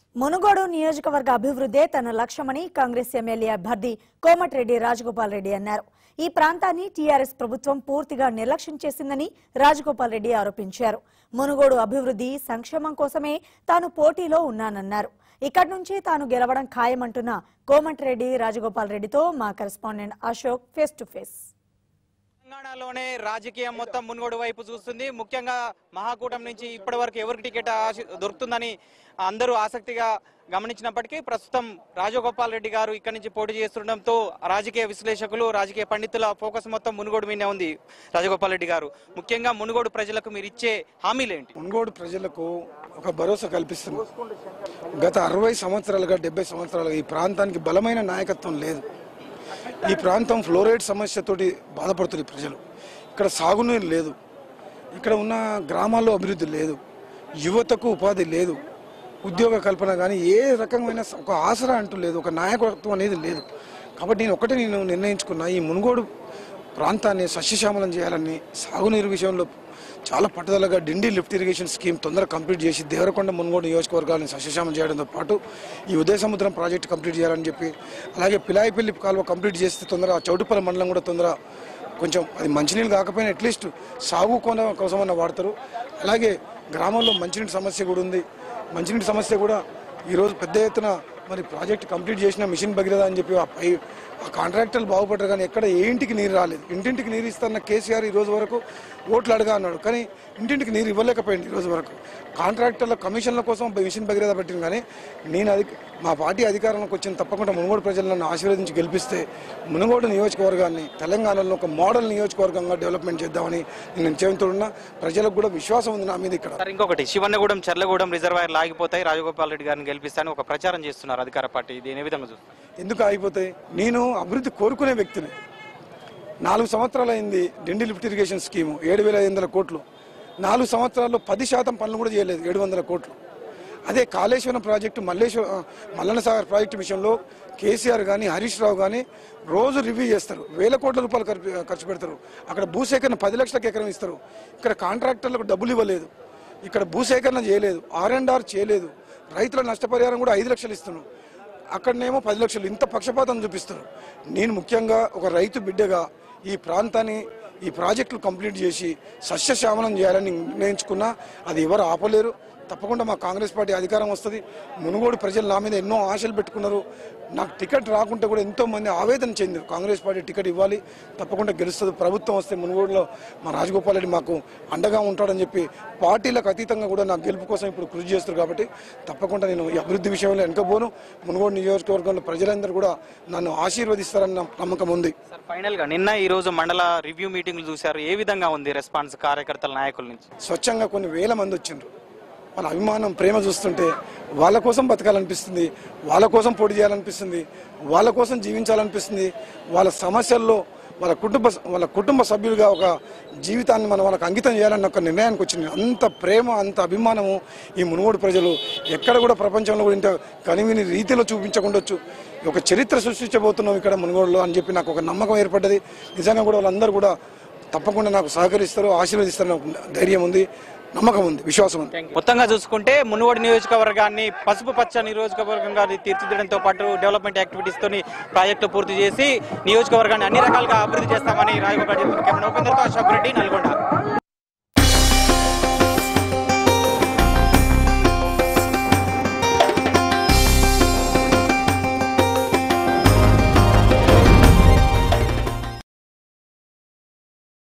మునుగోడు నియోజకవర్గ అభివృద్ధే తన లక్ష్యమని కాంగ్రెస్ ఎమ్మెల్యే అభ్యర్థి కోమటిరెడ్డి రాజగోపాల్ రెడ్డి అన్నారు ఈ ప్రాంతాన్ని టీఆర్ఎస్ ప్రభుత్వం పూర్తిగా నిర్లక్ష్యం చేసిందని రాజగోపాల్ రెడ్డి ఆరోపించారు మునుగోడు అభివృద్ధి సంక్షేమం కోసమే తాను పోటీలో ఉన్నానన్నారు ఇక్కడి నుంచి తాను గెలవడం ఖాయమంటున్న కోమటిరెడ్డి రాజగోపాల్ రెడ్డితో మా correspondent Ashok face to face తెలంగాణలోనే రాజకీయం మొత్తం మునుగోడు వైపు చూస్తుంది ముఖ్యంగా మహాకూటమి నుంచి ఇప్పటి వరకు ఎవరికి టికెట్ ఆశ- దొరుకుతుందని అందరూ ఆసక్తిగా గమనించినప్పటికీ ప్రస్తుతం రాజగోపాల్ రెడ్డి గారు ఇక్కడి నుంచి పోటీ చేస్తుండటంతో రాజకీయ విశ్లేషకులు రాజకీయ పండితుల ఫోకస్ మొత్తం మునుగోడు మీదే ఉంది రాజగోపాల్ రెడ్డి గారు ముఖ్యంగా మునుగోడు ప్రజలకు మీరు ఇచ్చే హామీలేంటి మున్గోడు ప్రజలకు ఒక భరోసా కల్పిస్తుంది గత అరవై సంవత్సరాలుగా డెబ్బై సంవత్సరాలుగా ఈ ప్రాంతానికి బలమైన నాయకత్వం లేదు ఈ ప్రాంతం ఫ్లోరైడ్ సమస్యతోటి బాధపడుతుంది ప్రజలు ఇక్కడ సాగునీరు లేదు ఇక్కడ ఉన్న గ్రామాల్లో అభివృద్ధి లేదు యువతకు ఉపాధి లేదు ఉద్యోగ కల్పన కానీ ఏ రకమైన ఒక ఆసరా అంటూ లేదు ఒక నాయకత్వం అనేది లేదు కాబట్టి నేను ఒకటే నేను నిర్ణయించుకున్నా ఈ మునుగోడు ప్రాంతాన్ని సస్యశ్యామలం చేయాలని సాగునీరు విషయంలో చాలా పట్టుదలగా డిండి లిఫ్ట్ ఇరిగేషన్ స్కీమ్ తొందరగా కంప్లీట్ చేసి దేవరకొండ మునుగోడు నియోజకవర్గాలను సస్యశ్యామలం చేయడంతో పాటు ఈ ఉదయ సముద్రం ప్రాజెక్ట్ కంప్లీట్ చేయాలని చెప్పి అలాగే పిలాయిపల్లి కాలువ కంప్లీట్ చేస్తే తొందరగా చౌటుపల్లి మండలం కూడా తొందర కొంచెం అది మంచినీళ్ళు కాకపోయినా అట్లీస్ట్ సాగు కోన కోసమన్నా వాడతారు అలాగే గ్రామంలో మంచినీటి సమస్య కూడా ఉంది మంచినీటి సమస్య కూడా ఈరోజు పెద్ద ఎత్తున మరి ప్రాజెక్ట్ కంప్లీట్ చేసిన మిషన్ భగీరథ అని చెప్పి ఆ పై ఆ కాంట్రాక్టర్లు బాగుపడ్డారు కానీ ఎక్కడ ఏ ఇంటికి నీరు రాలేదు ఇంటింటికి నీరు ఇస్తాన్న కేసీఆర్ ఈ రోజు వరకు ఓట్లు అడగా అన్నాడు కానీ ఇంటింటికి నీరు ఇవ్వలేకపోయింది ఈ రోజు వరకు కాంట్రాక్టర్ల కమిషన్ల కోసం మిషన్ భగీరథ పెట్టింది కానీ నేను అది మా పార్టీ అధికారంలోకి వచ్చిన తప్పకుండా మునుగోడు ప్రజలు నన్ను ఆశీర్వదించి గెలిపిస్తే మునుగోడు నియోజకవర్గాన్ని తెలంగాణలో ఒక మోడల్ నియోజకవర్గంగా డెవలప్మెంట్ చేద్దామని నేను చేతున్నా ప్రజలకు కూడా విశ్వాసం ఉంది నా మీద ఇక్కడ సార్ ఇంకొకటి శివన్నగూడెం చర్లగూడెం రిజర్వాయర్ లాగిపోతాయి రాజగోపాల్ రెడ్డి గారిని గెలిపిస్తాను ఒక ప్రచారం చేస్తున్నారు అధికార పార్టీ ఇది ఏ విధంగా చూస్తారు ఎందుకు ఆగిపోతాయి నేను అభివృద్ధి కోరుకునే వ్యక్తిని నాలుగు సంవత్సరాలు అయింది డిండి లిఫ్ట్ ఇరిగేషన్ స్కీము ఏడు వేల ఐదు వందల కోట్లు నాలుగు సంవత్సరాల్లో పది శాతం పనులు కూడా చేయలేదు ఏడు వందల కోట్లు అదే కాళేశ్వరం ప్రాజెక్టు మల్లేశ్వర మల్లన్న సాగర్ ప్రాజెక్టు విషయంలో కేసీఆర్ కానీ హరీష్ రావు కానీ రోజు రివ్యూ చేస్తారు వేల కోట్ల రూపాయలు ఖర్చు ఖర్చు పెడతారు అక్కడ భూసేకరణ పది లక్షలకు ఎకరం ఇస్తారు ఇక్కడ కాంట్రాక్టర్లకు డబ్బులు ఇవ్వలేదు ఇక్కడ భూసేకరణ చేయలేదు ఆర్ అండ్ ఆర్ చేయలేదు రైతుల నష్టపరిహారం కూడా ఐదు లక్షలు ఇస్తున్నాం అక్కడనేమో పది లక్షలు ఇంత పక్షపాతం చూపిస్తారు నేను ముఖ్యంగా ఒక రైతు బిడ్డగా ఈ ప్రాంతాన్ని ఈ ప్రాజెక్టులు కంప్లీట్ చేసి సస్యశ్యామలం చేయాలని నిర్ణయించుకున్నా అది ఎవరు ఆపలేరు తప్పకుండా మా కాంగ్రెస్ పార్టీ అధికారం వస్తుంది మునుగోడు ప్రజలు నా మీద ఎన్నో ఆశలు పెట్టుకున్నారు నాకు టికెట్ రాకుంటే కూడా ఎంతో మంది ఆవేదన చెందారు కాంగ్రెస్ పార్టీ టికెట్ ఇవ్వాలి తప్పకుండా గెలుస్తుంది ప్రభుత్వం వస్తే మునుగోడులో మా రాజగోపాల్ రెడ్డి మాకు అండగా ఉంటాడని చెప్పి పార్టీలకు అతీతంగా కూడా నా గెలుపు కోసం ఇప్పుడు కృషి చేస్తారు కాబట్టి తప్పకుండా నేను ఈ అభివృద్ధి విషయంలో వెనకపోను మునుగోడు నియోజకవర్గంలో ప్రజలందరూ కూడా నన్ను ఆశీర్వదిస్తారని నా నమ్మకం ఉంది సార్ ఫైనల్ గా నిన్న ఈ రోజు మండల రివ్యూ మీటింగ్లు చూశారు ఏ విధంగా ఉంది రెస్పాన్స్ కార్యకర్తల నాయకుల నుంచి స్వచ్ఛంగా కొన్ని వేల మంది వచ్చిండ్రు వాళ్ళ అభిమానం ప్రేమ చూస్తుంటే వాళ్ళ కోసం బతకాలనిపిస్తుంది వాళ్ళ కోసం పోటీ చేయాలనిపిస్తుంది వాళ్ళ కోసం జీవించాలనిపిస్తుంది వాళ్ళ సమస్యల్లో వాళ్ళ కుటుంబ వాళ్ళ కుటుంబ సభ్యులుగా ఒక జీవితాన్ని మనం వాళ్ళకి అంకితం చేయాలన్న ఒక నిర్ణయానికి వచ్చింది అంత ప్రేమ అంత అభిమానము ఈ మునుగోడు ప్రజలు ఎక్కడ కూడా ప్రపంచంలో కూడా ఇంత కనివిని రీతిలో చూపించకుండొచ్చు ఒక చరిత్ర సృష్టించబోతున్నాం ఇక్కడ మునుగోడులో అని చెప్పి నాకు ఒక నమ్మకం ఏర్పడ్డది నిజంగా కూడా వాళ్ళందరూ కూడా తప్పకుండా నాకు సహకరిస్తారు ఆశీర్వదిస్తారు నాకు ధైర్యం ఉంది నమ్మకం ఉంది విశ్వాసం ఉంది మొత్తంగా చూసుకుంటే మునుగోడు నియోజకవర్గాన్ని పసుపు పచ్చ నియోజకవర్గంగా తీర్చిదిద్దడంతో పాటు డెవలప్మెంట్ యాక్టివిటీస్ తోని ప్రాజెక్టులు పూర్తి చేసి నియోజకవర్గాన్ని అన్ని రకాలుగా అభివృద్ధి చేస్తామని రాజగోపాల్ కెమెరా ఉపేంద్రతో అశోక్ రెడ్డి నల్గొండ